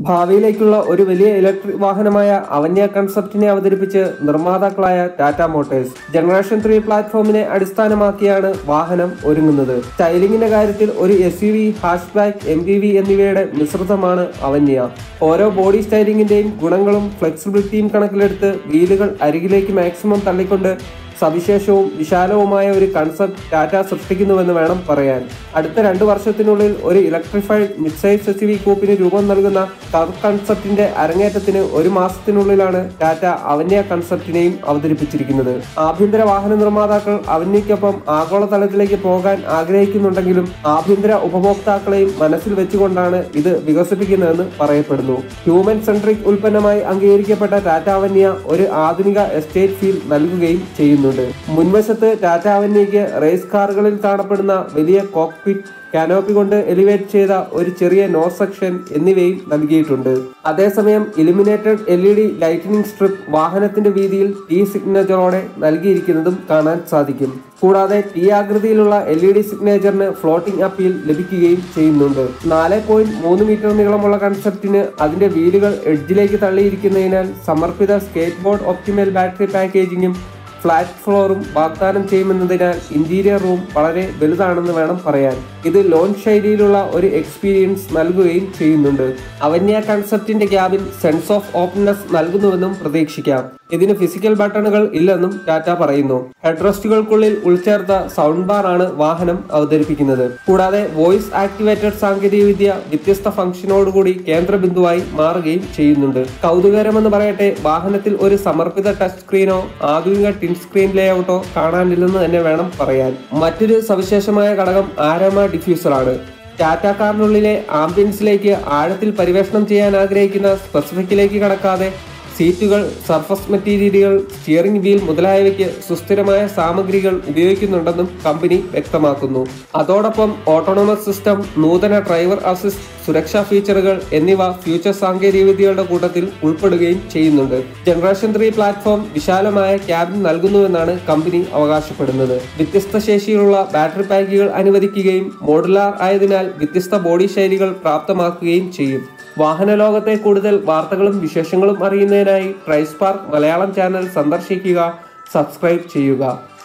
ഭാവിയിലേക്കുള്ള ഒരു വലിയ ഇലക്ട്രിക് വാഹനമായ അവന്യ കൺസെപ്റ്റിനെ അവതരിപ്പിച്ച് നിർമ്മാതാക്കളായ ടാറ്റ മോട്ടോഴ്സ് ജനറേഷൻ ത്രീ പ്ലാറ്റ്ഫോമിനെ അടിസ്ഥാനമാക്കിയാണ് വാഹനം ഒരുങ്ങുന്നത് സ്റ്റൈലിംഗിന്റെ കാര്യത്തിൽ ഒരു S U V hatchback M P V എന്നിവയുടെ മിശ്രിതമാണ് അവന്യ ഓരോ ബോഡി സ്റ്റൈലിംഗിന്റെയും ഗുണങ്ങളും ഫ്ലെക്സിബിലിറ്റിയും കണക്കിലെടുത്ത് വീലുകൾ അരികിലേക്ക് മാക്സിമം തള്ളിക്കൊണ്ട് സവിശേഷവും വിശാലവുമായ ഒരു കൺസെപ്റ്റ് ടാറ്റ സൃഷ്ടിക്കുന്നുവെന്ന് വേണം പറയാൻ അടുത്ത രണ്ട് വർഷത്തിനുള്ളിൽ ഒരു ഇലക്ട്രിഫൈഡ് മിഡ്സൈസ് എസ് വി കൂപ്പിന് രൂപം നൽകുന്ന കർ കൺസെപ്റ്റിന്റെ അരങ്ങേറ്റത്തിന് ഒരു മാസത്തിനുള്ളിലാണ് ടാറ്റ അവന്യ കൺസെപ്റ്റിനെയും അവതരിപ്പിച്ചിരിക്കുന്നത് ആഭ്യന്തര വാഹന നിർമ്മാതാക്കൾ അവന്യക്കൊപ്പം ആഗോളതലത്തിലേക്ക് പോകാൻ ആഗ്രഹിക്കുന്നുണ്ടെങ്കിലും ആഭ്യന്തര ഉപഭോക്താക്കളെയും മനസ്സിൽ വെച്ചുകൊണ്ടാണ് ഇത് വികസിപ്പിക്കുന്നതെന്ന് പറയപ്പെടുന്നു ഹ്യൂമൻ സെൻട്രിക് ഉൽപ്പന്നമായി അംഗീകരിക്കപ്പെട്ട ടാറ്റ അവന്യ ഒരു ആധുനിക എസ്റ്റേറ്റ് ഫീൽ നൽകുകയും ചെയ്യുന്നുണ്ട് മുൻവശത്ത് ടാറ്റ അവന്യയ്ക്ക് റേസ് കാറുകളിൽ കാണപ്പെടുന്ന വലിയ കോക്പിറ്റ് കാനോപ്പി കൊണ്ട് എലിവേറ്റ് ചെയ്ത ഒരു ചെറിയ നോ സെക്ഷൻ എന്നിവയും നൽകിയിട്ടുണ്ട് അതേസമയം illuminated L E D lightning strip വാഹനത്തിന്റെ വീതിയിൽ ടി സിഗ്നേച്ചറോടെ നൽകിയിരിക്കുന്നതും കാണാൻ സാധിക്കും കൂടാതെ ടി ആകൃതിയിലുള്ള എൽ ഇ ഡി സിഗ്നേച്ചറിന് ഫ്ലോട്ടിംഗ് അപ്പീൽ ലഭിക്കുകയും ചെയ്യുന്നുണ്ട് നാല് പോയിന്റ് മൂന്ന് മീറ്റർ നീളമുള്ള കൺസെപ്റ്റിന് അതിന്റെ വീലുകൾ എഡ്ജിലേക്ക് തള്ളിയിരിക്കുന്നതിനാൽ സമർപ്പിത സ്കേറ്റ് ബോർഡ് ഒപ്റ്റിമൽ ബാറ്ററി പാക്കേജിങ്ങും ഫ്ലാറ്റ് ഫ്ലോറും വാഗ്ദാനം ചെയ്യുമെന്നതിനാൽ ഇന്റീരിയർ റൂം വളരെ വലുതാണെന്ന് വേണം പറയാൻ ഇത് ലോഞ്ച് ശൈലിയിലുള്ള ഒരു എക്സ്പീരിയൻസ് നൽകുകയും ചെയ്യുന്നുണ്ട് അവന്യ കൺസെപ്റ്റിന്റെ ക്യാബിൻ സെൻസ് ഓഫ് ഓപ്പൺനെസ് നൽകുന്നുവെന്നും പ്രതീക്ഷിക്കാം ഇതിന് ഫിസിക്കൽ ബട്ടണുകൾ ഇല്ലെന്നും ടാറ്റ പറയുന്നു ഹെഡ്റസ്റ്റുകൾക്കുള്ളിൽ ഉൾച്ചേർത്ത സൗണ്ട് ബാർ ആണ് വാഹനം അവതരിപ്പിക്കുന്നത് കൂടാതെ വോയിസ് ആക്ടിവേറ്റഡ് സാങ്കേതികവിദ്യ വ്യത്യസ്ത ഫംഗ്ഷനോടുകൂടി കേന്ദ്രബിന്ദുവായി മാറുകയും ചെയ്യുന്നുണ്ട് കൗതുകരമെന്ന് പറയട്ടെ വാഹനത്തിൽ ഒരു സമർപ്പിത ടച്ച് സ്ക്രീനോ ആധുനിക ടിൻ സ്ക്രീൻ ലേഔട്ടോ കാണാനില്ലെന്ന് തന്നെ വേണം പറയാൻ മറ്റൊരു സവിശേഷമായ ഘടകം ആരോമ ഡിഫ്യൂസറാണ് ടാറ്റ കാറിനുള്ളിലെ ആംബിയൻസിലേക്ക് ആഴത്തിൽ പരിവേഷണം ചെയ്യാൻ ആഗ്രഹിക്കുന്ന സ്പെസിഫിക്കിലേക്ക് കടക്കാതെ സീറ്റുകൾ സർഫസ് മെറ്റീരിയലുകൾ സ്റ്റിയറിംഗ് വീൽ മുതലായവയ്ക്ക് സുസ്ഥിരമായ സാമഗ്രികൾ ഉപയോഗിക്കുന്നുണ്ടെന്നും കമ്പനി വ്യക്തമാക്കുന്നു അതോടൊപ്പം ഓട്ടോണമസ് സിസ്റ്റം നൂതന ഡ്രൈവർ അസിസ്റ്റ് സുരക്ഷാ ഫീച്ചറുകൾ എന്നിവ ഫ്യൂച്ചർ സാങ്കേതികവിദ്യകളുടെ കൂട്ടത്തിൽ ഉൾപ്പെടുകയും ചെയ്യുന്നുണ്ട് ജനറേഷൻ ത്രീ പ്ലാറ്റ്ഫോം വിശാലമായ ക്യാബിൻ നൽകുന്നുവെന്നാണ് കമ്പനി അവകാശപ്പെടുന്നത് വ്യത്യസ്ത ശേഷിയുള്ള ബാറ്ററി പാക്കുകൾ അനുവദിക്കുകയും മോഡുലാർ ആയതിനാൽ വ്യത്യസ്ത ബോഡി ശൈലികൾ പ്രാപ്തമാക്കുകയും ചെയ്യും വാഹന ലോകത്തെ കൂടുതൽ വാർത്തകളും വിശേഷങ്ങളും അറിയുന്നതിനായി ട്രൈസ്പാർക്ക് മലയാളം ചാനൽ സന്ദർശിക്കുക സബ്സ്ക്രൈബ് ചെയ്യുക